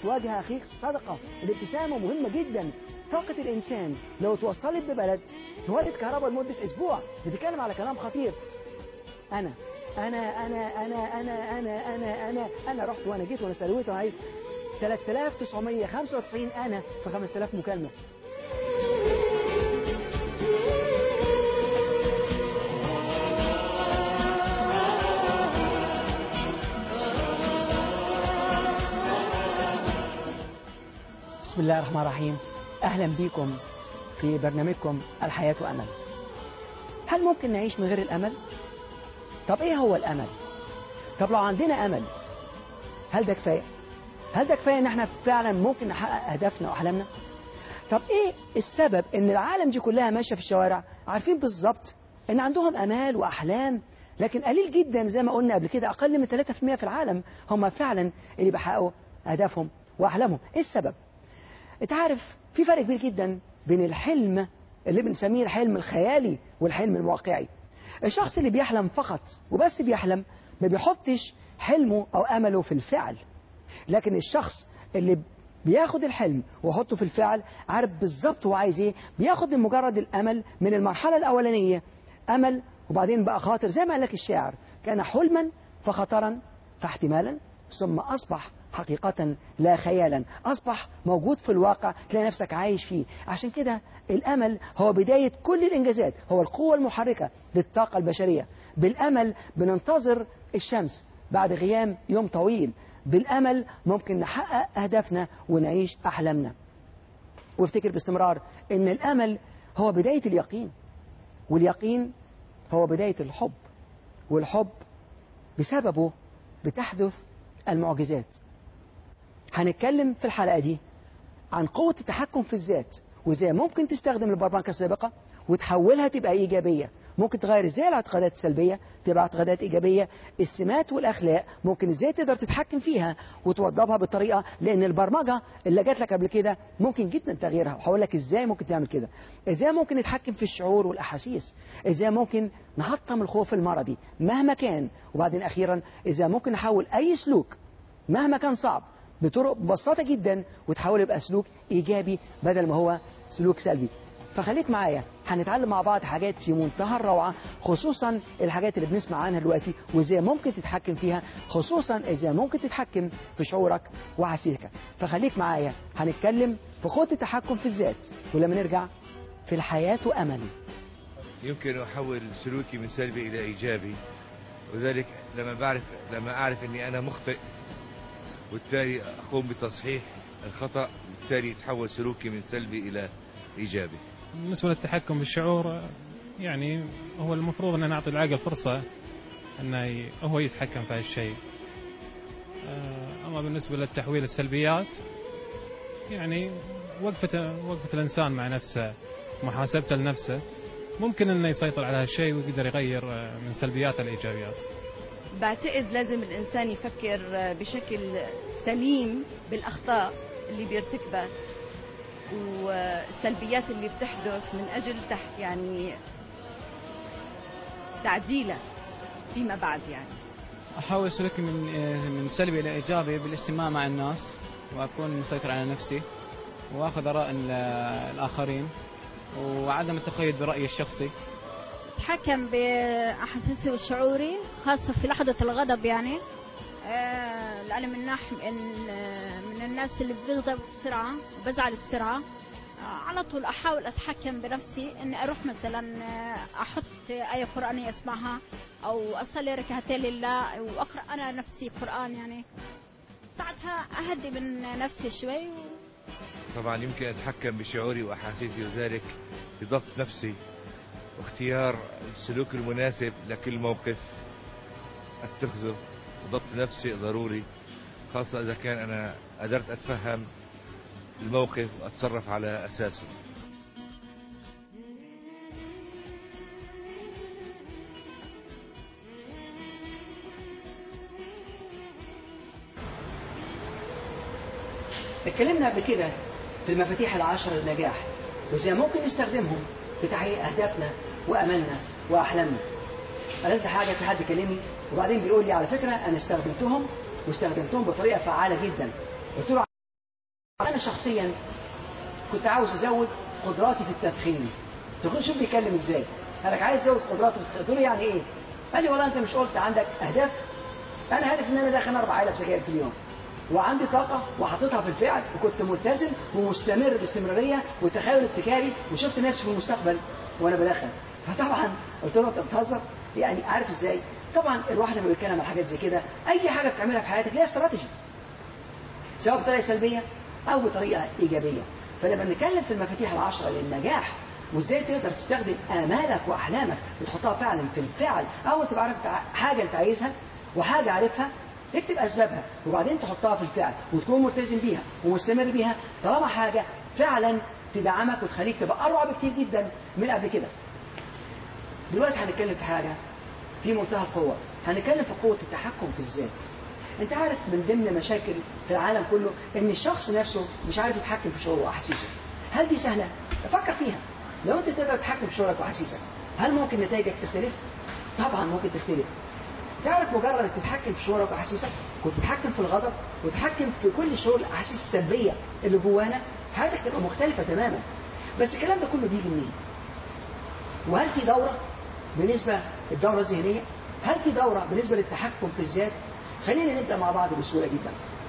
في وجه أخيك صدقة الابتسامة مهمة جدا طاقة الإنسان لو توصلت ببلد تولد كهرباء لمدة أسبوع بتتكلم على كلام خطير أنا أنا أنا أنا أنا أنا أنا أنا أنا رحت وأنا جيت وأنا سلويت وأنا عايز 3995 أنا في 5000 مكالمة بسم الله الرحمن الرحيم أهلا بكم في برنامجكم الحياة أمل هل ممكن نعيش من غير الأمل؟ طب إيه هو الأمل؟ طب لو عندنا أمل هل ده كفاية؟ هل ده كفاية إن إحنا فعلا ممكن نحقق أهدافنا وأحلامنا؟ طب إيه السبب إن العالم دي كلها ماشية في الشوارع عارفين بالظبط إن عندهم أمال وأحلام لكن قليل جدا زي ما قلنا قبل كده أقل من 3% في العالم هم فعلا اللي بيحققوا أهدافهم وأحلامهم إيه السبب؟ انت عارف في فرق كبير جدا بين الحلم اللي بنسميه الحلم الخيالي والحلم الواقعي الشخص اللي بيحلم فقط وبس بيحلم ما بيحطش حلمه او امله في الفعل لكن الشخص اللي بياخد الحلم ويحطه في الفعل عارف بالظبط هو عايز ايه بياخد من مجرد الامل من المرحله الاولانيه امل وبعدين بقى خاطر زي ما قال لك الشاعر كان حلما فخطرا فاحتمالا ثم اصبح حقيقة لا خيالا أصبح موجود في الواقع تلاقي نفسك عايش فيه عشان كده الأمل هو بداية كل الإنجازات هو القوة المحركة للطاقة البشرية بالأمل بننتظر الشمس بعد غيام يوم طويل بالأمل ممكن نحقق أهدافنا ونعيش أحلامنا وافتكر باستمرار أن الأمل هو بداية اليقين واليقين هو بداية الحب والحب بسببه بتحدث المعجزات هنتكلم في الحلقة دي عن قوة التحكم في الذات وازاي ممكن تستخدم البرمجة السابقة وتحولها تبقى إيجابية ممكن تغير ازاي الاعتقادات السلبية تبقى اعتقادات إيجابية السمات والأخلاق ممكن ازاي تقدر تتحكم فيها وتوظفها بطريقة لأن البرمجة اللي جات لك قبل كده ممكن جدا تغييرها وهقول لك ازاي ممكن تعمل كده ازاي ممكن نتحكم في الشعور والأحاسيس ازاي ممكن نحطم الخوف المرضي مهما كان وبعدين أخيرا ازاي ممكن نحول أي سلوك مهما كان صعب بطرق ببساطة جدا وتحول يبقى سلوك إيجابي بدل ما هو سلوك سلبي فخليك معايا هنتعلم مع بعض حاجات في منتهى الروعة خصوصا الحاجات اللي بنسمع عنها دلوقتي وازاي ممكن تتحكم فيها خصوصا ازاي ممكن تتحكم في شعورك وحسيتك فخليك معايا هنتكلم في قوة التحكم في الذات ولما نرجع في الحياة أمل يمكن أحول سلوكي من سلبي إلى إيجابي وذلك لما بعرف لما أعرف أني أنا مخطئ وبالتالي أقوم بتصحيح الخطأ بالتالي يتحول سلوكي من سلبي إلى إيجابي بالنسبة للتحكم بالشعور يعني هو المفروض أن نعطي العقل فرصة أنه هو يتحكم في هالشيء أما بالنسبة للتحويل السلبيات يعني وقفة وقفة الإنسان مع نفسه محاسبته لنفسه ممكن أنه يسيطر على هالشيء ويقدر يغير من سلبيات الإيجابيات بعتقد لازم الإنسان يفكر بشكل سليم بالأخطاء اللي بيرتكبها والسلبيات اللي بتحدث من أجل تحت يعني تعديلها فيما بعد يعني أحاول سلوكي من من سلبي إلى إيجابي بالاستماع مع الناس وأكون مسيطر على نفسي وأخذ آراء الآخرين وعدم التقيد برأيي الشخصي اتحكم باحاسيسي وشعوري خاصه في لحظه الغضب يعني آه لان من ناح من, من الناس اللي بتغضب بسرعه وبزعل بسرعه آه على طول احاول اتحكم بنفسي اني اروح مثلا احط ايه قرانيه اسمعها او اصلي ركعتين لله واقرا انا نفسي قران يعني ساعتها اهدي من نفسي شوي و... طبعا يمكن اتحكم بشعوري واحاسيسي وذلك بضبط نفسي واختيار السلوك المناسب لكل موقف اتخذه وضبط نفسي ضروري خاصة إذا كان أنا قدرت أتفهم الموقف وأتصرف على أساسه اتكلمنا قبل كده في المفاتيح العشر للنجاح وازاي ممكن نستخدمهم في تحقيق اهدافنا واملنا واحلامنا. ألذ حاجه في حد كلمني وبعدين بيقول لي على فكره انا استخدمتهم واستخدمتهم بطريقه فعاله جدا. قلت له انا شخصيا كنت عاوز ازود قدراتي في التدخين تقول شوف بيتكلم ازاي قال لك عايز ازود قدراتي في التدخين قلت له يعني ايه قال لي والله انت مش قلت عندك اهداف انا هدف ان انا داخل اربع علب سجاير في اليوم وعندي طاقة وحطيتها في الفعل وكنت ملتزم ومستمر باستمرارية وتخيل ابتكاري وشفت نفسي في المستقبل وانا بدخن فطبعا قلت له انت بتهزر يعني عارف ازاي طبعا الواحد لما بيتكلم عن حاجات زي كده اي حاجة بتعملها في حياتك ليها استراتيجي سواء بطريقة سلبية او بطريقة ايجابية فلما بنتكلم في المفاتيح العشرة للنجاح وازاي تقدر تستخدم امالك واحلامك وتحطها فعلا في الفعل اول تبقى عارف حاجة انت عايزها وحاجة عارفها تكتب اسبابها وبعدين تحطها في الفعل وتكون ملتزم بيها ومستمر بيها طالما حاجة فعلا تدعمك وتخليك تبقى اروع بكتير جدا من قبل كده دلوقتي هنتكلم في حاجة في منتهى القوة هنتكلم في قوة التحكم في الذات انت عارف من ضمن مشاكل في العالم كله ان الشخص نفسه مش عارف يتحكم في شعوره واحاسيسه هل دي سهلة؟ فكر فيها لو انت تقدر تتحكم في شعورك واحاسيسك هل ممكن نتائجك تختلف؟ طبعا ممكن تختلف تعرف مجرد انك تتحكم في شعورك واحاسيسك وتتحكم في الغضب وتتحكم في كل شعور الاحاسيس السلبيه اللي جوانا حياتك تبقى مختلفه تماما بس الكلام ده كله بيجي منين؟ وهل في دوره بالنسبه للدوره الذهنيه؟ هل في دوره بالنسبه للتحكم في الذات؟ خلينا نبدا مع بعض بسهوله جدا.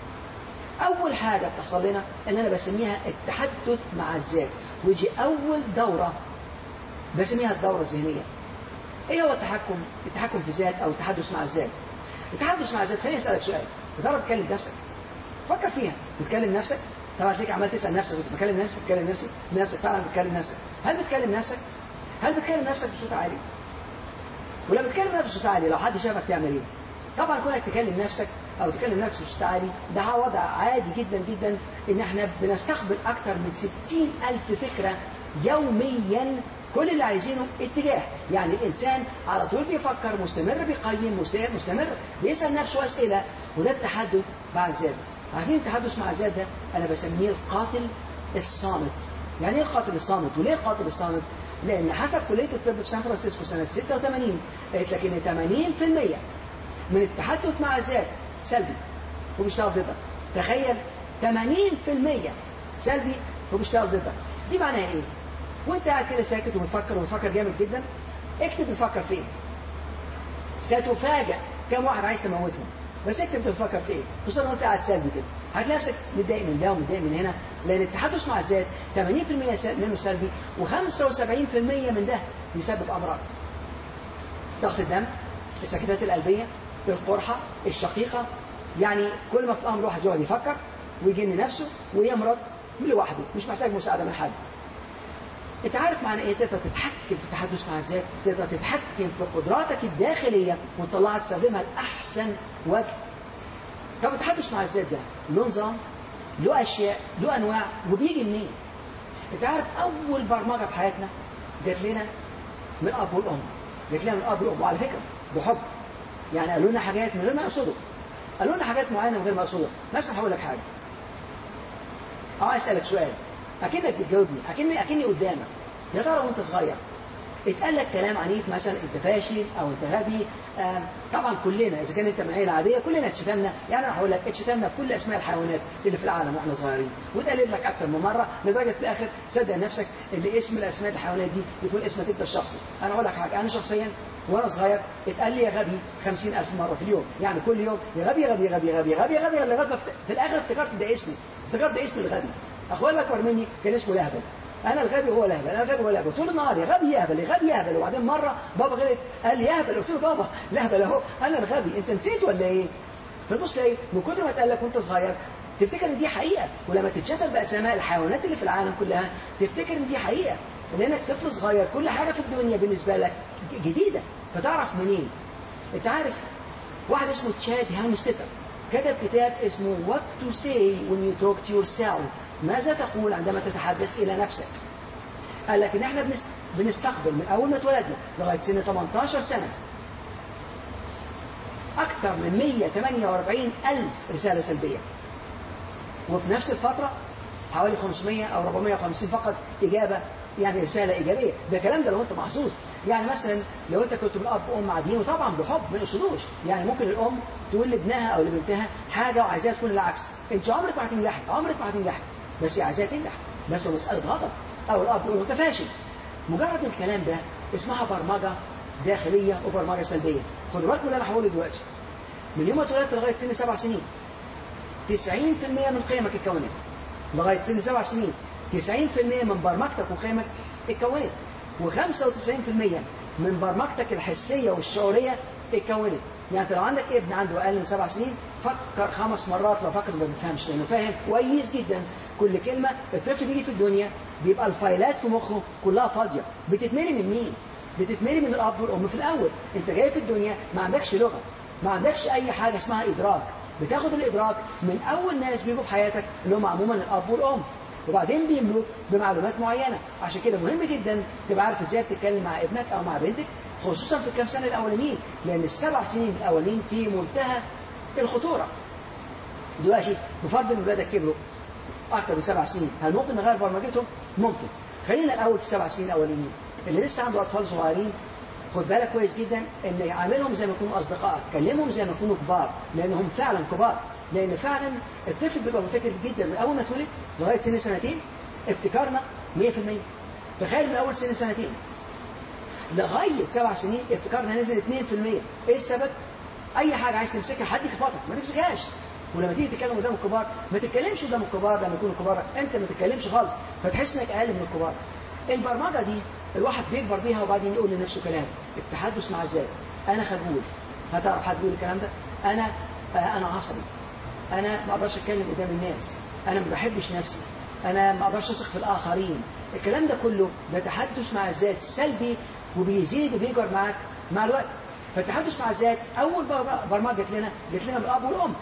اول حاجه بتحصل لنا ان انا بسميها التحدث مع الذات ويجي اول دوره بسميها الدوره الذهنيه. ايه هو التحكم التحكم في الذات او التحدث مع الذات التحدث مع الذات خليني اسالك سؤال بتعرف تكلم نفسك فكر فيها بتكلم نفسك طبعا تلاقيك عمال تسال نفسك كنت بكلم نفسك بتكلم نفسك نفسك فعلا بتكلم نفسك هل بتكلم نفسك هل بتكلم نفسك بصوت عالي ولما بتكلم نفسك بصوت عالي لو حد شافك تعمل ايه طبعا كونك تكلم نفسك او تكلم نفسك بصوت عالي ده وضع عادي جدا جدا ان احنا بنستقبل اكتر من 60 الف فكره يوميا كل اللي عايزينه اتجاه يعني الإنسان على طول بيفكر مستمر بيقيم مستمر بيسأل نفسه أسئلة وده التحدث مع الذات عارفين التحدث مع الذات ده أنا بسميه القاتل الصامت يعني ايه القاتل الصامت وليه القاتل الصامت لأن حسب كلية الطب في سان فرانسيسكو سنة 86 قالت لك إن 80% من التحدث مع الذات سلبي وبيشتغل ضدك تخيل 80% سلبي وبيشتغل ضدك دي معناها ايه؟ وانت قاعد كده ساكت وبتفكر وبتفكر جامد جدا اكتب بتفكر في ايه ستفاجأ كم واحد عايز تموتهم بس اكتب بتفكر في ايه خصوصا وانت قاعد سلبي كده هتلاقي نفسك متضايق من ده ومتضايق من هنا لان التحدث مع الذات 80% منه سلبي و75% من ده بيسبب امراض ضغط الدم السكتات القلبيه القرحه الشقيقه يعني كل ما في امر واحد يقعد يفكر ويجن نفسه ويمرض لوحده مش محتاج مساعده من حد انت عارف معنى ايه تقدر تتحكم في التحدث مع الذات تقدر تتحكم في قدراتك الداخليه وتطلعها تستخدمها لاحسن وجه طب التحدث مع الذات ده له نظام له اشياء له انواع وبيجي منين انت عارف اول برمجه في حياتنا جات لنا من الاب والام جات لنا من الاب والام وعلى فكره بحب يعني قالوا لنا حاجات من غير ما يقصدوا قالوا لنا حاجات معينه من غير ما يقصدوا مثلا هقول لك حاجه اه اسالك سؤال اكنك بتجاوبني اكني اكني قدامك يا ترى وانت صغير اتقال لك كلام عنيف مثلا انت فاشل او انت غبي آه طبعا كلنا اذا كان انت من عيله عاديه كلنا اتشتمنا يعني انا هقول لك اتشتمنا بكل اسماء الحيوانات اللي في العالم واحنا صغيرين واتقال لك اكثر من مره لدرجه في الاخر صدق نفسك اللي اسم الاسماء الحيوانات دي يكون اسمك انت الشخصي انا اقول لك حاجه انا شخصيا وانا صغير اتقال لي يا غبي 50000 مره في اليوم يعني كل يوم يا غبي يا غبي يا غبي يا غبي يا غبي يا غبي لغايه في الاخر افتكرت ده اسمي افتكرت ده اسم الغبي اخويا الاكبر مني كان اسمه لهبل انا الغبي هو لهبل انا الغبي هو لهبل طول النهار يا غبي يا هبل يا غبي يا هبل وبعدين مره بابا غلط قال لي يا هبل قلت له بابا لهبل اهو انا الغبي انت نسيت ولا ايه؟ فتبص تلاقي من كتر ما اتقال لك وانت صغير تفتكر ان دي حقيقه ولما تتشتم باسماء الحيوانات اللي في العالم كلها تفتكر ان دي حقيقه لانك طفل صغير كل حاجه في الدنيا بالنسبه لك جديده فتعرف منين؟ انت عارف واحد اسمه تشاد هامستيتر كتب كتاب اسمه What to say when you talk to yourself ماذا تقول عندما تتحدث إلى نفسك قال لك إن إحنا بنستقبل من أول ما اتولدنا لغاية سن 18 سنة أكثر من 148 ألف رسالة سلبية وفي نفس الفترة حوالي 500 أو 450 فقط إجابة يعني رسالة إيجابية ده كلام ده لو أنت محظوظ يعني مثلا لو أنت كنت من أب وأم عاديين وطبعا بحب ما يقصدوش يعني ممكن الأم تقول لابنها أو لبنتها حاجة وعايزاها تكون العكس أنت عمرك ما هتنجحي عمرك ما هتنجحي بس هي عايزاها تنجح بس هو مساله غضب او الاب يقول انت فاشل مجرد الكلام ده اسمها برمجه داخليه وبرمجه سلبيه خدوا بالكم اللي انا هقوله دلوقتي من يوم ما اتولدت لغايه سن سبع سنين 90% من قيمك اتكونت لغايه سن سبع سنين 90% من برمجتك وقيمك اتكونت و95% من برمجتك الحسيه والشعوريه اتكونت يعني انت لو عندك ابن عنده اقل من سبع سنين فكر خمس مرات لو فكر ما بيفهمش لانه فاهم كويس جدا كل كلمه الطفل بيجي في الدنيا بيبقى الفايلات في مخه كلها فاضيه بتتملي من مين؟ بتتملي من الاب والام في الاول انت جاي في الدنيا ما عندكش لغه ما عندكش اي حاجه اسمها ادراك بتاخد الادراك من اول ناس بيجوا في حياتك اللي هم عموما الاب والام وبعدين بيملوا بمعلومات معينه عشان كده مهم جدا تبقى عارف ازاي تتكلم مع ابنك او مع بنتك خصوصا في الكام سنه الاولانيين لان السبع سنين الاولانيين في منتهى الخطوره دلوقتي بفرض ان ولادك كبروا اكثر من سبع سنين هل ممكن نغير برمجتهم؟ ممكن خلينا الاول في السبع سنين الاولانيين اللي لسه عنده اطفال صغيرين خد بالك كويس جدا ان عاملهم زي ما يكونوا اصدقائك كلمهم زي ما يكونوا كبار لانهم فعلا كبار لان فعلا الطفل بيبقى مفكر جدا من اول ما اتولد لغايه سن سنتين ابتكارنا 100% تخيل من اول سن سنتين لغايه سبع سنين ابتكارنا نزل 2% ايه السبب؟ اي حاجه عايز تمسكها حد يخبطك ما تمسكهاش ولما تيجي تتكلم قدام الكبار ما تتكلمش قدام الكبار لما يكونوا كبار انت ما تتكلمش خالص فتحس انك اقل من الكبار البرمجه دي الواحد بيكبر بيها وبعدين يقول لنفسه كلام التحدث مع الذات انا خجول هتعرف حد يقول الكلام ده انا آه انا عصبي انا ما اقدرش اتكلم قدام الناس انا ما بحبش نفسي انا ما اقدرش اثق في الاخرين الكلام ده كله ده تحدث مع الذات سلبي وبيزيد وبيكبر معاك مع الوقت فالتحدث مع الذات اول برمجه جت لنا جت لنا من الاب والام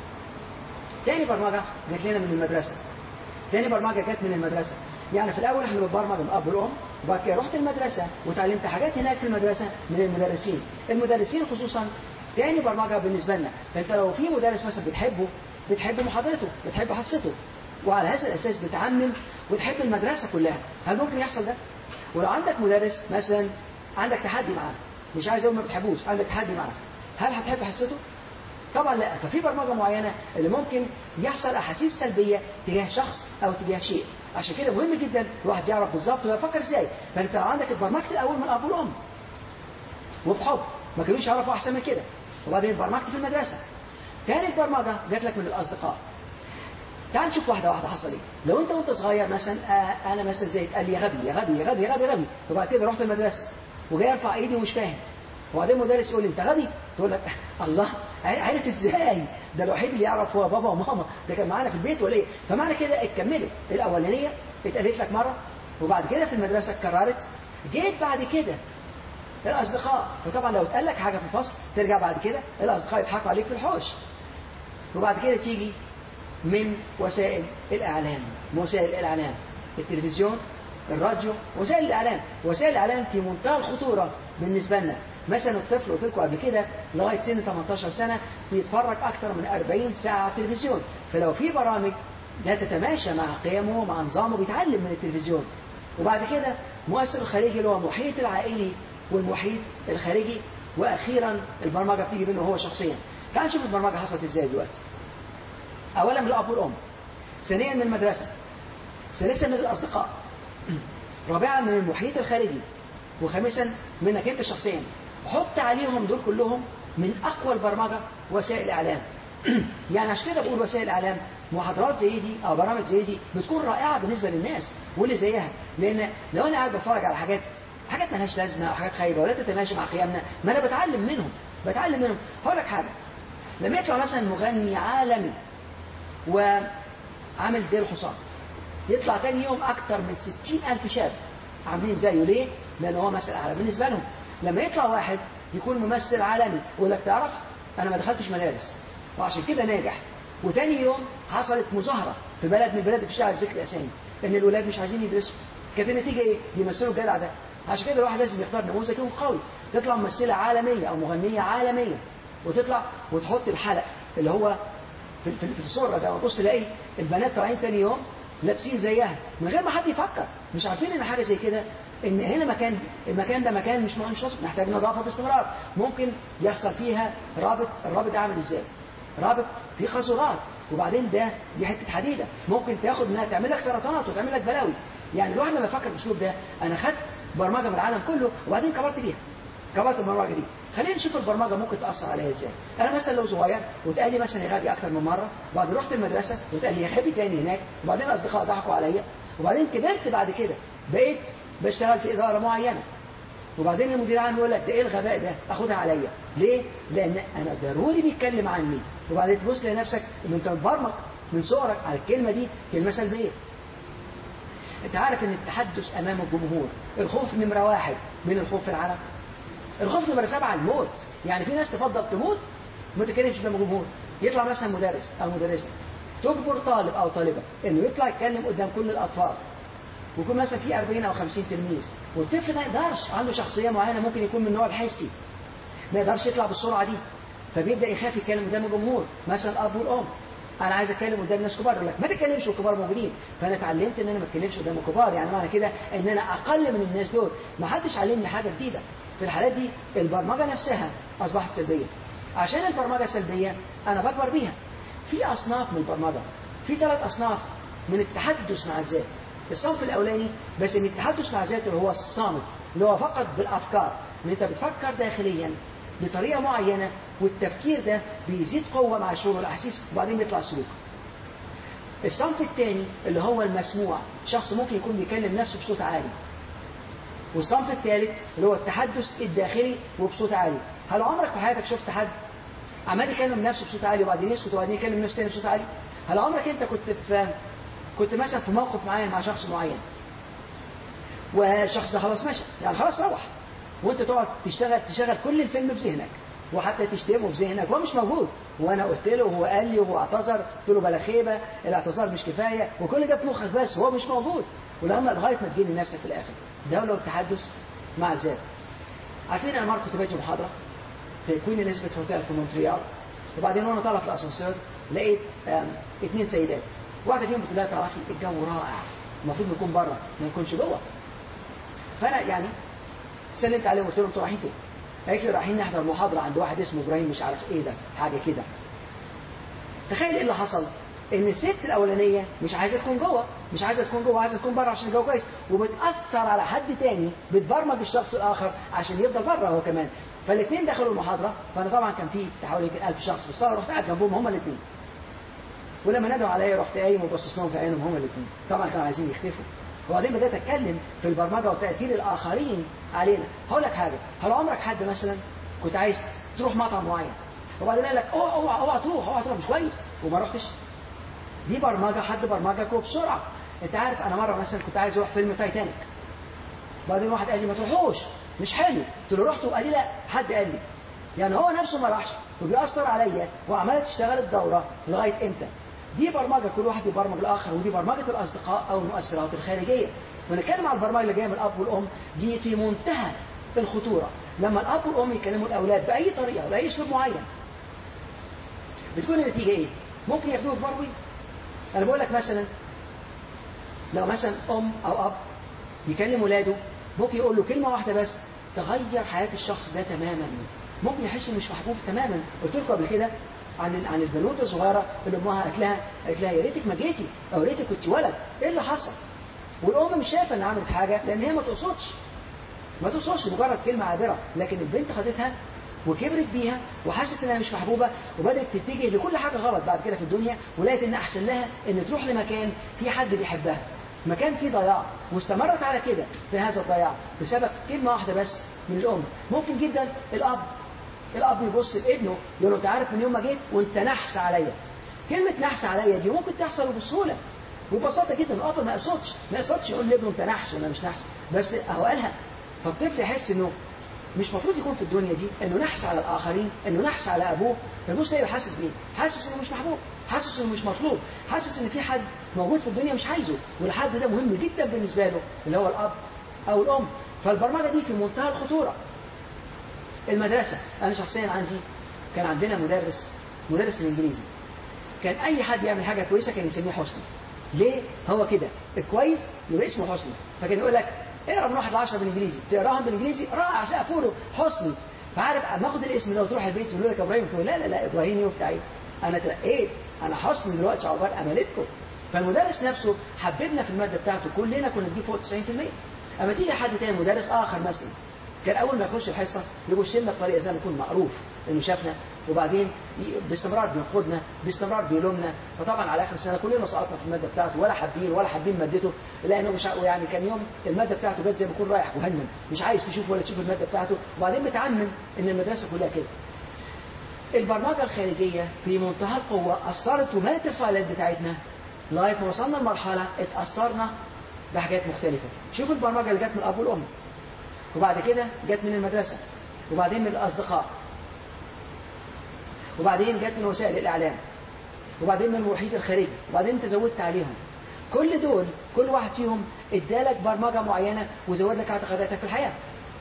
تاني برمجه جت لنا من المدرسه تاني برمجه جت من المدرسه يعني في الاول احنا بنبرمج من الاب والام وبعد كده رحت المدرسه وتعلمت حاجات هناك في المدرسه من المدرسين المدرسين خصوصا تاني برمجه بالنسبه لنا فانت لو في مدرس مثلا بتحبه بتحب محاضرته بتحب حصته وعلى هذا الاساس بتعمم وتحب المدرسه كلها هل ممكن يحصل ده ولو عندك مدرس مثلا عندك تحدي معاه مش عايز اقول ما بتحبوش عندك تحدي معاه هل هتحب حصته طبعا لا ففي برمجه معينه اللي ممكن يحصل احاسيس سلبيه تجاه شخص او تجاه شيء عشان كده مهم جدا الواحد يعرف بالظبط هو يفكر ازاي فانت لو عندك اتبرمجت الاول من الاب والام وبحب ما كانوش يعرفوا احسن من كده وبعدين اتبرمجت في المدرسه تاني برمجه جات لك من الاصدقاء تعال نشوف واحده واحده حصل ايه لو انت وانت صغير مثلا آه انا مثلا زي قال لي يا غبي يا غبي يا غبي يا غبي يا غبي وبعد كده رحت المدرسه وجاي ارفع ايدي ومش فاهم وبعدين المدرس يقول لي انت غبي تقول لك الله عرف ازاي ده الوحيد اللي يعرف هو بابا وماما ده كان معانا في البيت ولا ايه فمعنى كده اتكملت الاولانيه اتقالت لك مره وبعد كده في المدرسه اتكررت جيت بعد كده الاصدقاء وطبعا لو اتقال لك حاجه في الفصل ترجع بعد كده الاصدقاء يضحكوا عليك في الحوش وبعد كده تيجي من وسائل الاعلام وسائل الاعلام التلفزيون الراديو وسائل الاعلام وسائل الاعلام في منتهى الخطوره بالنسبه لنا مثلا الطفل قلت لكم قبل كده لغايه سن 18 سنه بيتفرج اكثر من 40 ساعه تلفزيون فلو في برامج لا تتماشى مع قيمه ومع نظامه بيتعلم من التلفزيون وبعد كده مؤثر الخارجي اللي هو المحيط العائلي والمحيط الخارجي واخيرا البرمجه بتيجي منه هو شخصيا تعال نشوف البرمجه حصلت ازاي دلوقتي اولا من الاب والام ثانيا من المدرسه ثالثا من الاصدقاء رابعا من المحيط الخارجي وخامسا منك انت شخصيا حط عليهم دول كلهم من اقوى البرمجه وسائل الاعلام يعني عشان كده بقول وسائل الاعلام محاضرات زي دي او برامج زي دي بتكون رائعه بالنسبه للناس واللي زيها لان لو انا قاعد بتفرج على حاجات حاجات مالهاش لازمه او حاجات خايبه ولا تتماشى مع قيمنا ما انا بتعلم منهم بتعلم منهم هقول لك حاجه لما يطلع مثلا مغني عالمي وعامل ديل حصان يطلع تاني يوم اكتر من ستين الف شاب عاملين زيه ليه؟ لان هو مثل اعلى بالنسبه لهم لما يطلع واحد يكون ممثل عالمي يقول لك تعرف انا ما دخلتش مدارس وعشان كده ناجح وتاني يوم حصلت مظاهره في بلد من البلاد مش على ذكر اسامي ان الولاد مش عايزين يدرسوا كانت النتيجه ايه؟ بيمثلوا الجدع ده عشان كده الواحد لازم يختار نموذج يكون قوي تطلع ممثله عالميه او مغنيه عالميه وتطلع وتحط الحلق اللي هو في, في, في الصوره ده وتبص تلاقي البنات طالعين تاني يوم لابسين زيها من غير ما حد يفكر مش عارفين ان حاجه زي كده ان هنا مكان المكان ده مكان مش مش محتاج نظافه باستمرار ممكن يحصل فيها رابط الرابط ده عامل ازاي رابط في خزورات وبعدين ده دي حته حديده ممكن تاخد منها تعمل لك سرطانات وتعمل لك بلاوي يعني الواحد لما يفكر بالاسلوب ده انا خدت برمجه من العالم كله وبعدين كبرت بيها كبرت البرمجه دي خلينا نشوف البرمجه ممكن تاثر عليا ازاي انا مثلا لو صغير واتقال لي مثلا يا غبي اكتر من مره وبعدين رحت المدرسه واتقال لي يا غبي تاني هناك وبعدين الاصدقاء ضحكوا عليا وبعدين كبرت بعد كده بقيت بشتغل في اداره معينه وبعدين المدير عام يقول لك ده ايه الغباء ده اخدها عليا ليه لان انا ضروري بيتكلم عني وبعدين تبص لنفسك ان انت متبرمج من صغرك على الكلمه دي كلمه سلبيه انت عارف ان التحدث امام الجمهور الخوف نمره واحد من الخوف في العالم الخوف نمره سبعه الموت يعني في ناس تفضل تموت ما تتكلمش قدام الجمهور يطلع مثلا مدرس او مدرسه تجبر طالب او طالبه انه يطلع يتكلم قدام كل الاطفال ويكون مثلا في 40 او 50 تلميذ والطفل ما يقدرش عنده شخصيه معينه ممكن يكون من النوع الحسي ما يقدرش يطلع بالسرعه دي فبيبدا يخاف يتكلم قدام الجمهور مثلا الاب والام انا عايز اتكلم قدام ناس كبار يقول لك ما تتكلمش والكبار موجودين فانا اتعلمت ان انا ما اتكلمش قدام الكبار يعني معنى كده ان انا اقل من الناس دول ما حدش علمني حاجه جديده في الحالات دي البرمجه نفسها اصبحت سلبيه عشان البرمجه سلبيه انا بكبر بيها في اصناف من البرمجه في ثلاث اصناف من التحدث مع الذات الصنف الاولاني بس ان التحدث مع الذات اللي هو الصامت اللي هو فقط بالافكار ان انت بتفكر داخليا بطريقه معينه والتفكير ده بيزيد قوه مع الشعور والاحاسيس وبعدين بيطلع السلوك. الصنف الثاني اللي هو المسموع شخص ممكن يكون بيكلم نفسه بصوت عالي. والصنف الثالث اللي هو التحدث الداخلي وبصوت عالي. هل عمرك في حياتك شفت حد عمال يكلم نفسه بصوت عالي وبعدين يسكت وبعدين يكلم نفسه تاني بصوت عالي؟ هل عمرك انت كنت في كنت مثلا في موقف معين مع شخص معين والشخص ده خلاص مشى يعني خلاص روح وانت تقعد تشتغل تشغل كل الفيلم في ذهنك وحتى تشتمه في ذهنك وهو مش موجود وانا قلت له وهو قال لي وهو اعتذر قلت له بلا خيبه الاعتذار مش كفايه وكل ده في مخك بس هو مش موجود ولما لغايه ما تجيني نفسك في الاخر ده لو التحدث مع الذات عارفين انا مره كنت باجي محاضره في كوين اليزابيث هوتيل في مونتريال وبعدين وانا طالع في الاسانسير لقيت اثنين سيدات واحده فيهم بتقول لها تعرفي الجو رائع المفروض نكون بره ما نكونش جوه فانا يعني سلمت عليهم قلت لهم انتوا رايحين فين؟ قالت لي رايحين نحضر محاضره عند واحد اسمه ابراهيم مش عارف ايه ده حاجه كده تخيل ايه اللي حصل ان الست الاولانيه مش عايزه تكون جوه مش عايزه تكون جوه عايزه تكون بره عشان الجو كويس وبتاثر على حد تاني بتبرمج الشخص الاخر عشان يفضل بره هو كمان فالاثنين دخلوا المحاضره فانا طبعا كان في حوالي 1000 شخص في الصاله رحت قاعد جنبهم هم الاثنين ولما ندعوا عليا رحت قايم وبصص لهم في عينهم هم الاثنين طبعا كانوا عايزين يختفوا وبعدين بدات اتكلم في البرمجه وتاثير الاخرين علينا هقول لك حاجه هل عمرك حد مثلا كنت عايز تروح مطعم معين وبعدين قال لك اوعى اوعى اوعى تروح اوعى تروح مش كويس وما رحتش دي برمجه حد برمجك وبسرعه انت عارف انا مره مثلا كنت عايز اروح فيلم تايتانيك بعدين واحد قال لي ما تروحوش مش حلو قلت له رحت وقال لي لا حد قال لي يعني هو نفسه ما راحش وبيأثر عليا وعماله تشتغل الدوره لغايه امتى دي برمجه كل واحد بيبرمج الاخر ودي برمجه الاصدقاء او المؤثرات الخارجيه ونتكلم على البرمجه اللي جايه من الاب والام دي في منتهى الخطوره لما الاب والام يكلموا الاولاد باي طريقه باي اسلوب معين بتكون النتيجه ايه؟ ممكن ياخدوه بروي انا بقول لك مثلا لو مثلا ام او اب يكلم ولاده ممكن يقول له كلمه واحده بس تغير حياه الشخص ده تماما ممكن يحس انه مش محبوب تماما قلت لكم قبل كده عن عن البنوته الصغيره اللي امها قالت لها قالت لها يا ريتك ما جيتي او يا ريتك كنت ولد ايه اللي حصل؟ والام مش شايفه انها عملت حاجه لان هي ما تقصدش ما تقصدش مجرد كلمه عابره لكن البنت خدتها وكبرت بيها وحست انها مش محبوبه وبدات تتجه لكل حاجه غلط بعد كده في الدنيا ولقيت ان احسن لها ان تروح لمكان في حد بيحبها مكان فيه ضياع واستمرت على كده في هذا الضياع بسبب كلمه واحده بس من الام ممكن جدا الاب الاب يبص لابنه يقول له انت عارف من يوم ما جيت وانت نحس عليا كلمه نحس عليا دي ممكن تحصل بسهوله وببساطه جدا الاب ما يقصدش ما يقصدش يقول لابنه انت نحس ولا مش نحس بس اهو قالها فالطفل يحس انه مش المفروض يكون في الدنيا دي انه نحس على الاخرين انه نحس على ابوه فالبص تلاقيه حاسس بايه؟ حاسس انه مش محبوب حاسس انه مش مطلوب حاسس ان في حد موجود في الدنيا مش عايزه والحد ده مهم جدا بالنسبه له اللي هو الاب او الام فالبرمجه دي في منتهى الخطوره المدرسه انا شخصيا عندي كان عندنا مدرس مدرس الانجليزي كان اي حد يعمل حاجه كويسه كان يسميه حسني ليه هو كده الكويس يبقى اسمه حسني فكان يقول لك اقرا من واحد لعشرة بالانجليزي تقراهم بالانجليزي رائع سقفوا له حسني فعارف اما اخد الاسم ده وتروح البيت يقول لك ابراهيم تقول لا لا لا ابراهيم وبتاع ايه انا ترقيت انا حصل دلوقتي عقبال امانتكم فالمدرس نفسه حببنا في الماده بتاعته كلنا كنا نجيب فوق 90% اما تيجي حد تاني مدرس اخر مثلا كان اول ما يخش الحصه يخش لنا بطريقه زي ما يكون معروف انه شافنا وبعدين ي- باستمرار بينقدنا باستمرار بيلومنا فطبعا على اخر السنه كلنا سقطنا في الماده بتاعته ولا حابين ولا حابين مادته لانه مش ع- يعني كان يوم الماده بتاعته جت زي ما يكون رايح جهنم مش عايز تشوف ولا تشوف الماده بتاعته وبعدين متعمم ان المدرسه كلها كده البرمجه الخارجيه في منتهى القوه اثرت ومالت الفايلات بتاعتنا لغايه ما وصلنا لمرحله اتاثرنا بحاجات مختلفه شوف البرمجه اللي جت من الاب والام وبعد كده جت من المدرسه وبعدين من الاصدقاء وبعدين جت من وسائل الاعلام وبعدين من المحيط الخارجي وبعدين انت زودت عليهم كل دول كل واحد فيهم ادالك برمجه معينه وزود لك اعتقاداتك في الحياه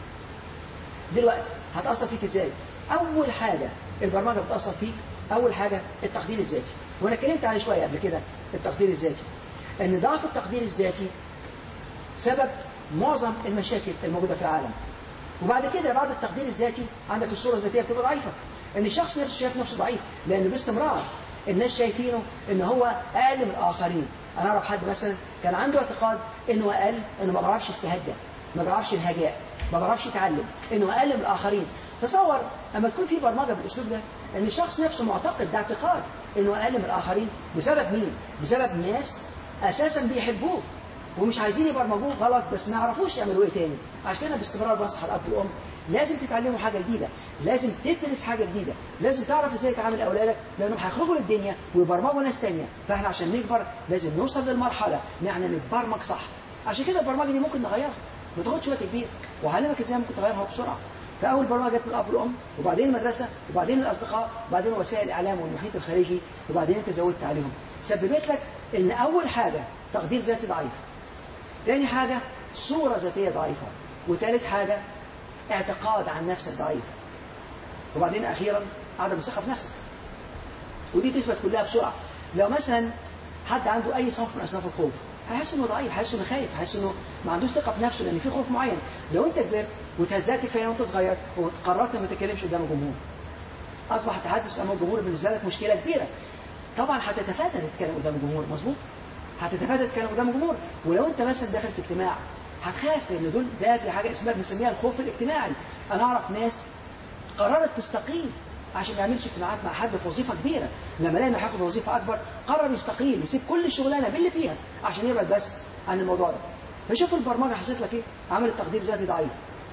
دلوقتي هتأثر فيك ازاي؟ أول حاجة البرمجة بتأثر فيك أول حاجة التقدير الذاتي وأنا اتكلمت عليه شوية قبل كده التقدير الذاتي إن ضعف التقدير الذاتي سبب معظم المشاكل الموجودة في العالم وبعد كده بعد التقدير الذاتي عندك الصورة الذاتية بتبقى ضعيفة إن الشخص نفسه شايف نفسه ضعيف لأن باستمرار الناس شايفينه إن هو أقل من الآخرين أنا أعرف حد مثلا كان عنده اعتقاد إنه أقل إنه ما بيعرفش يستهجى ما بيعرفش الهجاء ما بيعرفش يتعلم إنه أقل من الآخرين تصور اما تكون في برمجه بالاسلوب ده ان الشخص نفسه معتقد ده اعتقاد انه اقل من الاخرين بسبب مين؟ بسبب ناس اساسا بيحبوه ومش عايزين يبرمجوه غلط بس ما يعرفوش يعملوا ايه تاني عشان كده باستمرار بنصح الاب والام لازم تتعلموا حاجه جديده لازم تدرس حاجه جديده لازم تعرف ازاي تعامل اولادك لانهم هيخرجوا للدنيا ويبرمجوا ناس تانية فاحنا عشان نكبر لازم نوصل للمرحله ان احنا نتبرمج صح عشان كده البرمجه دي ممكن نغيرها ما تاخدش وقت كبير وهعلمك ازاي ممكن تغيرها بسرعه فاول برمجه جت من الاب والام وبعدين المدرسه وبعدين الاصدقاء وبعدين وسائل الاعلام والمحيط الخارجي وبعدين انت زودت عليهم سببت لك ان اول حاجه تقدير ذاتي ضعيف تاني حاجه صوره ذاتيه ضعيفه وتالت حاجه اعتقاد عن نفسك ضعيف وبعدين اخيرا عدم الثقه في نفسك ودي تثبت كلها بسرعه لو مثلا حد عنده اي صنف من اصناف الخوف هيحس انه ضعيف هيحس انه خايف هيحس انه ما عندوش ثقه في نفسه لان في خوف معين لو انت كبرت وتهزأت كفايه وانت صغير وقررت ما تتكلمش قدام الجمهور اصبح التحدث امام الجمهور بالنسبه لك مشكله كبيره طبعا هتتفادى تتكلم قدام الجمهور مظبوط هتتفادى تتكلم قدام الجمهور ولو انت مثلا داخل في اجتماع هتخاف لان دول ده في حاجه اسمها بنسميها الخوف الاجتماعي انا اعرف ناس قررت تستقيل عشان ما يعملش اجتماعات مع حد في وظيفه كبيره لما لقى انه هياخد وظيفه اكبر قرر يستقيل يسيب كل الشغلانه باللي فيها عشان يبعد بس عن الموضوع ده فشوف البرمجه حصلت لك ايه عملت تقدير ذاتي ضعيف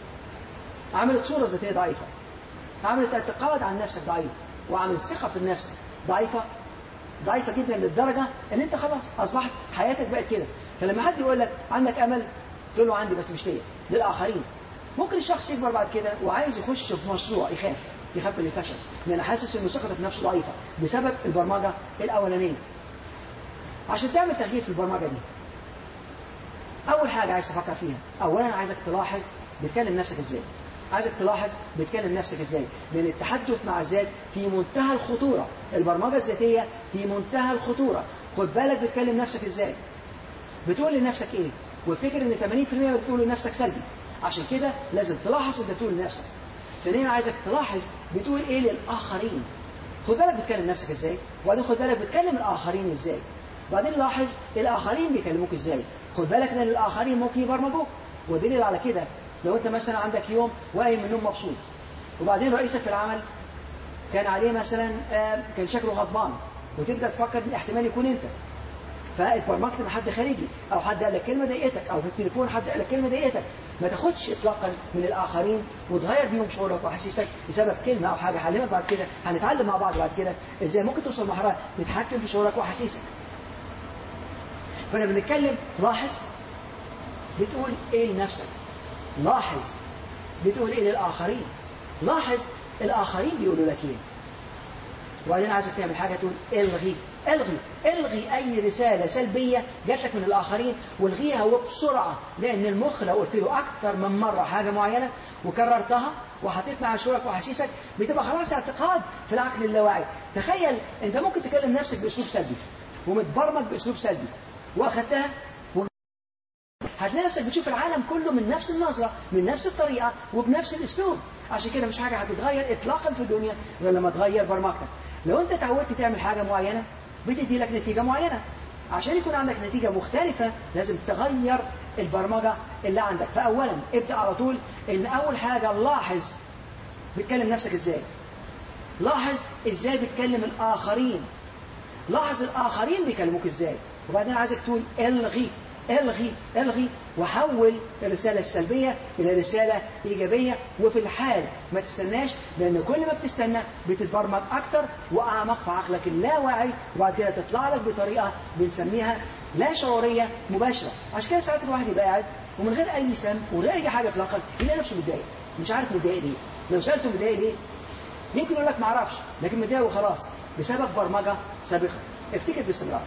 عملت صوره ذاتيه ضعيفه عملت اعتقاد عن نفسك ضعيف وعملت ثقه في النفس ضعيفه ضعيفه جدا للدرجه ان انت خلاص اصبحت حياتك بقت كده فلما حد يقول لك عندك امل تقول له عندي بس مش ليا للاخرين ممكن الشخص يكبر بعد كده وعايز يخش في مشروع يخاف يخاف من الفشل لان حاسس انه ثقته في نفسه ضعيفه بسبب البرمجه الاولانيه عشان تعمل تغيير في البرمجه دي اول حاجه عايز تفكر فيها اولا عايزك تلاحظ بتكلم نفسك ازاي عايزك تلاحظ بتكلم نفسك ازاي لان التحدث مع الذات في منتهى الخطوره البرمجه الذاتيه في منتهى الخطوره خد بالك بتكلم نفسك ازاي بتقول لنفسك ايه وافتكر ان 80% بتقول لنفسك سلبي عشان كده لازم تلاحظ انت بتقول لنفسك ثانيا عايزك تلاحظ بتقول ايه للاخرين خد بالك بتكلم نفسك ازاي وبعدين خد بالك بتكلم الاخرين ازاي وبعدين لاحظ الاخرين بيكلموك ازاي خد بالك ان الاخرين ممكن يبرمجوك ودليل على كده لو انت مثلا عندك يوم وقايم من النوم مبسوط وبعدين رئيسك في العمل كان عليه مثلا آه، كان شكله غضبان وتبدا تفكر ان احتمال يكون انت فاتبرمجت مع حد خارجي او حد قال لك كلمه ضايقتك او في التليفون حد قال لك كلمه ضايقتك ما تاخدش اطلاقا من الاخرين وتغير بيهم شعورك واحاسيسك بسبب كلمه او حاجه هعلمك بعد كده هنتعلم مع بعض بعد كده ازاي ممكن توصل لمرحله تتحكم في شعورك واحاسيسك فانا بنتكلم لاحظ بتقول ايه لنفسك لاحظ بتقول ايه للاخرين لاحظ الاخرين بيقولوا لك ايه وبعدين عايزك تعمل حاجه تقول الغي الغي الغي اي رساله سلبيه جات لك من الاخرين والغيها وبسرعه لان المخ لو قلت له اكتر من مره حاجه معينه وكررتها وحطيت مع شعورك واحاسيسك بتبقى خلاص اعتقاد في العقل اللاواعي تخيل انت ممكن تكلم نفسك باسلوب سلبي ومتبرمج باسلوب سلبي واخدتها و... هتلاقي نفسك بتشوف العالم كله من نفس النظره من نفس الطريقه وبنفس الاسلوب عشان كده مش حاجه هتتغير اطلاقا في الدنيا غير لما تغير برمجتك لو انت اتعودت تعمل حاجه معينه بتدي لك نتيجه معينه عشان يكون عندك نتيجه مختلفه لازم تغير البرمجه اللي عندك فاولا ابدا على طول ان اول حاجه لاحظ بتكلم نفسك ازاي لاحظ ازاي بتكلم الاخرين لاحظ الاخرين بيكلموك ازاي وبعدين عايزك تقول الغي الغي الغي وحول الرسالة السلبية إلى رسالة إيجابية وفي الحال ما تستناش لأن كل ما بتستنى بتتبرمج أكتر وأعمق في عقلك اللاواعي وبعد كده تطلع لك بطريقة بنسميها لا شعورية مباشرة عشان كده ساعات الواحد يبقى قاعد ومن غير أي سم ومن غير أي حاجة إطلاقا يلاقي نفسه متضايق مش عارف متضايق ليه لو سألته متضايق ليه يمكن يقول لك معرفش لكن متضايق وخلاص بسبب برمجة سابقة افتكر باستمرار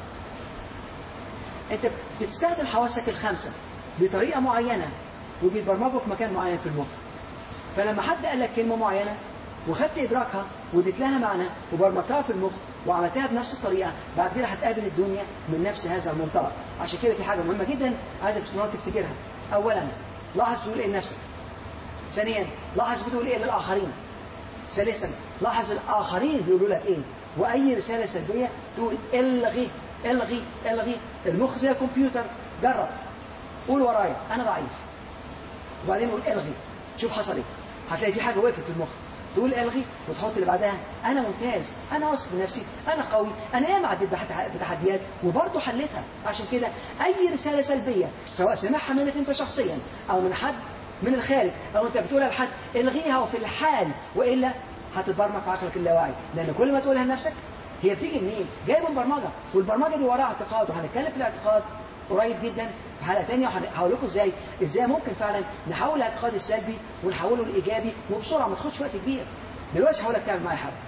انت بتستخدم حواسك الخمسة بطريقة معينة وبيتبرمجوا في مكان معين في المخ فلما حد قال لك كلمة معينة وخدت إدراكها واديت لها معنى وبرمجتها في المخ وعملتها بنفس الطريقة بعد كده هتقابل الدنيا من نفس هذا المنطلق عشان كده في حاجة مهمة جدا عايزك باستمرار تفتكرها أولا لاحظ بتقول إيه لنفسك ثانيا لاحظ بتقول إيه للآخرين ثالثا لاحظ الآخرين بيقولوا لك إيه وأي رسالة سلبية تقول الغي الغي الغي المخ زي الكمبيوتر جرب قول ورايا انا ضعيف وبعدين قول الغي شوف حصل ايه هتلاقي في حاجه وقفت في المخ تقول الغي وتحط اللي بعدها انا ممتاز انا واثق من نفسي انا قوي انا ياما عديت بتحديات وبرضه حليتها عشان كده اي رساله سلبيه سواء سمعها منك انت شخصيا او من حد من الخارج او انت بتقولها لحد الغيها وفي الحال والا هتتبرمج في عقلك اللاواعي لان كل ما تقولها لنفسك هي بتيجي منين؟ جايه من برمجه والبرمجه دي وراها اعتقاد وهنتكلم في الاعتقاد قريب جدا في حلقه ثانيه وهقول لكم ازاي ازاي ممكن فعلا نحول الاعتقاد السلبي ونحوله لايجابي وبسرعه ما تاخدش وقت كبير. دلوقتي هقول لك تعمل معايا حاجه.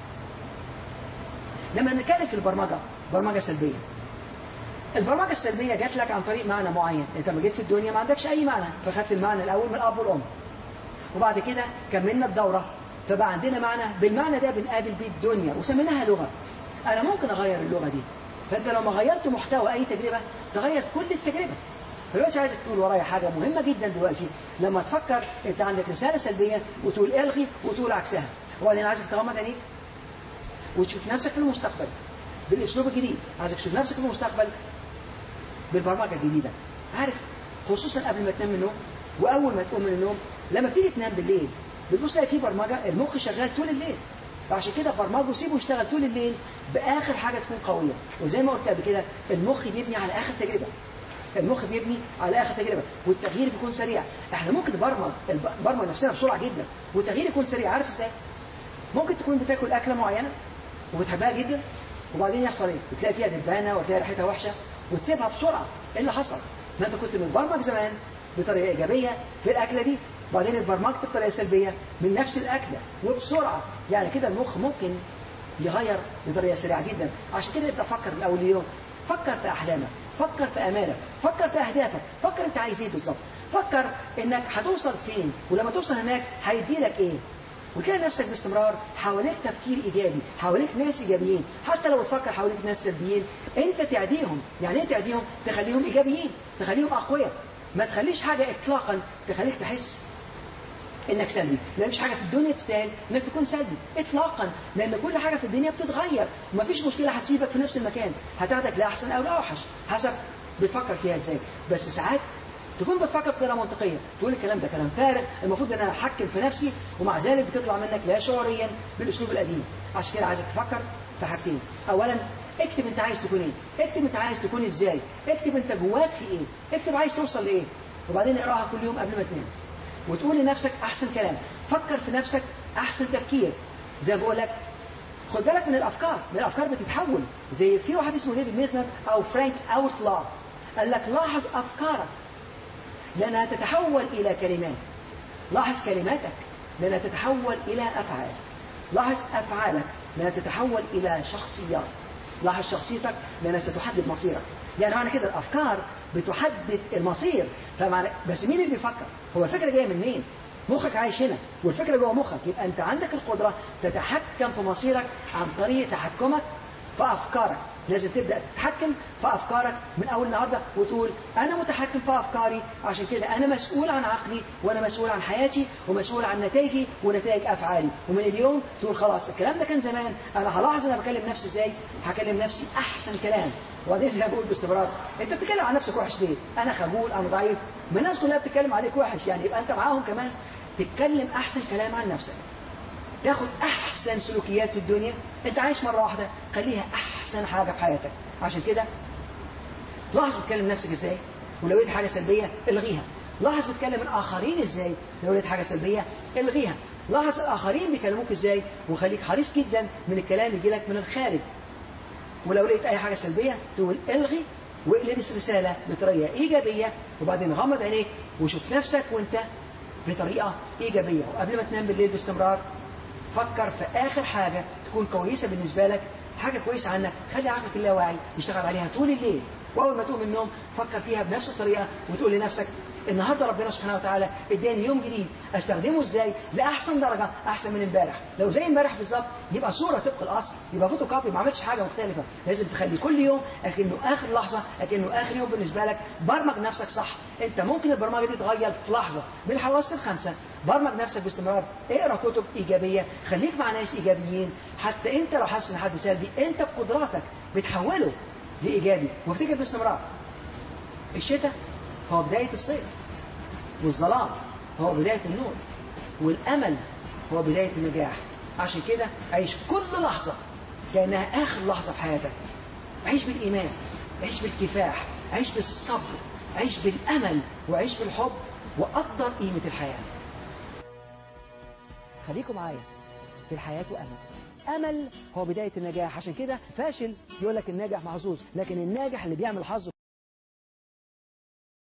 لما نتكلم في البرمجه برمجه سلبيه. البرمجه السلبيه جات لك عن طريق معنى معين، انت لما جيت في الدنيا ما عندكش اي معنى فخدت المعنى الاول من الاب والام. وبعد كده كملنا الدوره فبقى عندنا معنى بالمعنى ده بنقابل بيه الدنيا وسميناها لغه. انا ممكن اغير اللغه دي فانت لو ما غيرت محتوى اي تجربه تغير كل التجربه فدلوقتي عايزك تقول ورايا حاجه مهمه جدا دلوقتي لما تفكر انت عندك رساله سلبيه وتقول الغي وتقول عكسها وبعدين عايزك تغمض عينيك وتشوف نفسك في المستقبل بالاسلوب الجديد عايزك تشوف نفسك في المستقبل بالبرمجه الجديده عارف خصوصا قبل ما تنام من النوم واول ما تقوم من النوم لما بتيجي تنام بالليل بتبص تلاقي في برمجه المخ شغال طول الليل فعشان كده برمجه سيبه يشتغل طول الليل باخر حاجه تكون قويه وزي ما قلت قبل كده المخ بيبني على اخر تجربه المخ بيبني على اخر تجربه والتغيير بيكون سريع احنا ممكن نبرمج نبرمج نفسنا بسرعه جدا والتغيير يكون سريع عارف ازاي ممكن تكون بتاكل اكله معينه وبتحبها جدا وبعدين يحصل ايه بتلاقي فيها دبانه وتلاقي ريحتها وحشه وتسيبها بسرعه ايه اللي حصل ما انت كنت متبرمج زمان بطريقه ايجابيه في الاكله دي وبعدين اتبرمجت بطريقه سلبيه من نفس الاكله وبسرعه يعني كده المخ ممكن يغير بطريقه سريعه جدا عشان كده ابدا فكر من اول اليوم فكر في احلامك فكر في امالك فكر في اهدافك فكر انت عايز ايه بالظبط فكر انك هتوصل فين ولما توصل هناك هيدي لك ايه وتلاقي نفسك باستمرار حواليك تفكير ايجابي حواليك ناس ايجابيين حتى لو تفكر حواليك ناس سلبيين انت تعديهم يعني ايه تعديهم تخليهم ايجابيين تخليهم اقوياء ما تخليش حاجه اطلاقا تخليك تحس انك سلبي لان مش حاجه في الدنيا تستاهل انك تكون سلبي اطلاقا لان كل حاجه في الدنيا بتتغير ومفيش مشكله هتسيبك في نفس المكان هتاخدك لاحسن او لاوحش حسب بتفكر فيها ازاي بس ساعات تكون بتفكر بطريقه منطقيه تقول الكلام ده كلام فارغ المفروض ان انا احكم في نفسي ومع ذلك بتطلع منك لا شعوريا بالاسلوب القديم عشان كده عايزك تفكر في حاجتين اولا اكتب انت عايز تكون ايه اكتب انت عايز تكون ازاي اكتب انت جواك في ايه اكتب عايز توصل لايه وبعدين اقراها كل يوم قبل ما تنام وتقول لنفسك احسن كلام فكر في نفسك احسن تفكير زي ما بقول لك خد بالك من الافكار من الافكار بتتحول زي في واحد اسمه ديفيد ميزنر او فرانك اوتلا قال لك لاحظ افكارك لانها تتحول الى كلمات لاحظ كلماتك لانها تتحول الى افعال لاحظ افعالك لانها تتحول الى شخصيات لاحظ شخصيتك لانها ستحدد مصيرك يعني معنى كده الافكار بتحدد المصير فمعنى بس مين اللي بيفكر هو الفكره جايه من مين مخك عايش هنا والفكره جوه مخك يبقى انت عندك القدره تتحكم في مصيرك عن طريق تحكمك في افكارك لازم تبدا تتحكم في افكارك من اول النهارده وتقول انا متحكم في افكاري عشان كده انا مسؤول عن عقلي وانا مسؤول عن حياتي ومسؤول عن نتائجي ونتائج افعالي ومن اليوم تقول خلاص الكلام ده كان زمان انا هلاحظ انا بكلم نفسي ازاي هكلم نفسي احسن كلام وبعدين زي ما بقول باستمرار انت بتتكلم عن نفسك وحش ليه؟ انا خجول انا ضعيف ما الناس كلها بتتكلم عليك وحش يعني يبقى انت معاهم كمان تتكلم احسن كلام عن نفسك تاخد احسن سلوكيات في الدنيا انت عايش مره واحده خليها احسن حاجه في حياتك عشان كده لاحظ بتكلم نفسك ازاي ولو لقيت حاجه سلبيه الغيها لاحظ بتكلم الاخرين ازاي لو لقيت حاجه سلبيه الغيها لاحظ الاخرين بيكلموك ازاي وخليك حريص جدا من الكلام يجي لك من الخارج ولو لقيت اي حاجه سلبيه تقول الغي والبس رساله بطريقه ايجابيه وبعدين غمض عينيك وشوف نفسك وانت بطريقه ايجابيه وقبل ما تنام بالليل باستمرار فكر في اخر حاجه تكون كويسه بالنسبه لك حاجه كويسه عنك خلي عقلك اللاواعي يشتغل عليها طول الليل واول ما تقوم من النوم فكر فيها بنفس الطريقه وتقول لنفسك النهارده ربنا سبحانه وتعالى اداني يوم جديد استخدمه ازاي لاحسن درجه احسن من امبارح لو زي امبارح بالظبط يبقى صوره طبق الاصل يبقى فوتو كوبي ما عملتش حاجه مختلفه لازم تخلي كل يوم اكنه اخر لحظه اكنه اخر يوم بالنسبه لك برمج نفسك صح انت ممكن البرمجه دي تتغير في لحظه بالحواس الخمسه برمج نفسك باستمرار اقرا كتب ايجابيه خليك مع ناس ايجابيين حتى انت لو حاسس ان حد سلبي انت بقدراتك بتحوله لايجابي وافتكر باستمرار الشتاء هو بدايه الصيف والظلام هو بدايه النور والامل هو بدايه النجاح عشان كده عيش كل لحظه كانها اخر لحظه في حياتك عيش بالايمان عيش بالكفاح عيش بالصبر عيش بالامل وعيش بالحب وقدر قيمه الحياه خليكم معايا في الحياة أمل أمل هو بداية النجاح عشان كده فاشل يقول لك الناجح محظوظ لكن الناجح اللي بيعمل حظه